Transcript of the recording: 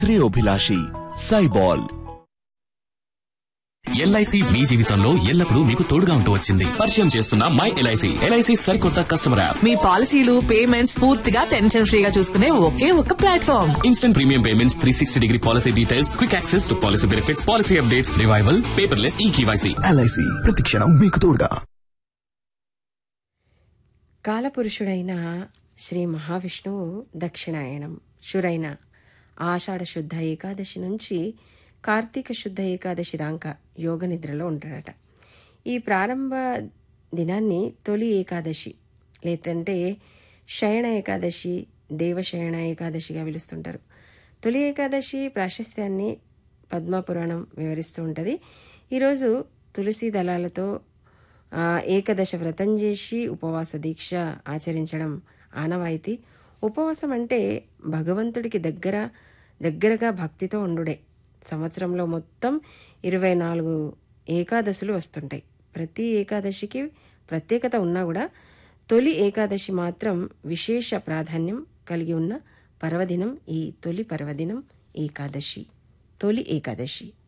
శ్రేయోభిలాషి సైబాల్ ఎల్ఐసి మీ జీవితంలో ఎల్లప్పుడూ మీకు తోడుగా ఉంటూ వచ్చింది పరిచయం చేస్తున్న మై ఎల్ఐసి ఎల్ఐసి సరికొత్త కస్టమర్ యాప్ మీ పాలసీలు పేమెంట్స్ పూర్తిగా టెన్షన్ ఫ్రీగా చూసుకునే ఒకే ఒక platform instant premium payments three sixty degree policy details quick access to policy benefits policy updates revival paperless e KYC LIC ప్రతిక్షణం మీకు తోడుగా కాలపురుషుడైన శ్రీ మహావిష్ణువు దక్షిణాయనం శురైన ఆషాఢ శుద్ధ ఏకాదశి నుంచి కార్తీక శుద్ధ ఏకాదశి దాకా యోగ నిద్రలో ఉంటాడట ఈ ప్రారంభ దినాన్ని తొలి ఏకాదశి లేదంటే శయన ఏకాదశి దేవశయన ఏకాదశిగా పిలుస్తుంటారు తొలి ఏకాదశి ప్రాశస్త్యాన్ని పద్మపురాణం వివరిస్తూ ఉంటుంది ఈరోజు తులసి దళాలతో ఆ, ఏకదశ వ్రతం చేసి ఉపవాస దీక్ష ఆచరించడం ఆనవాయితీ ఉపవాసం అంటే భగవంతుడికి దగ్గర దగ్గరగా భక్తితో ఉండుడే సంవత్సరంలో మొత్తం ఇరవై నాలుగు ఏకాదశులు వస్తుంటాయి ప్రతి ఏకాదశికి ప్రత్యేకత ఉన్నా కూడా తొలి ఏకాదశి మాత్రం విశేష ప్రాధాన్యం కలిగి ఉన్న పర్వదినం ఈ తొలి పర్వదినం ఏకాదశి తొలి ఏకాదశి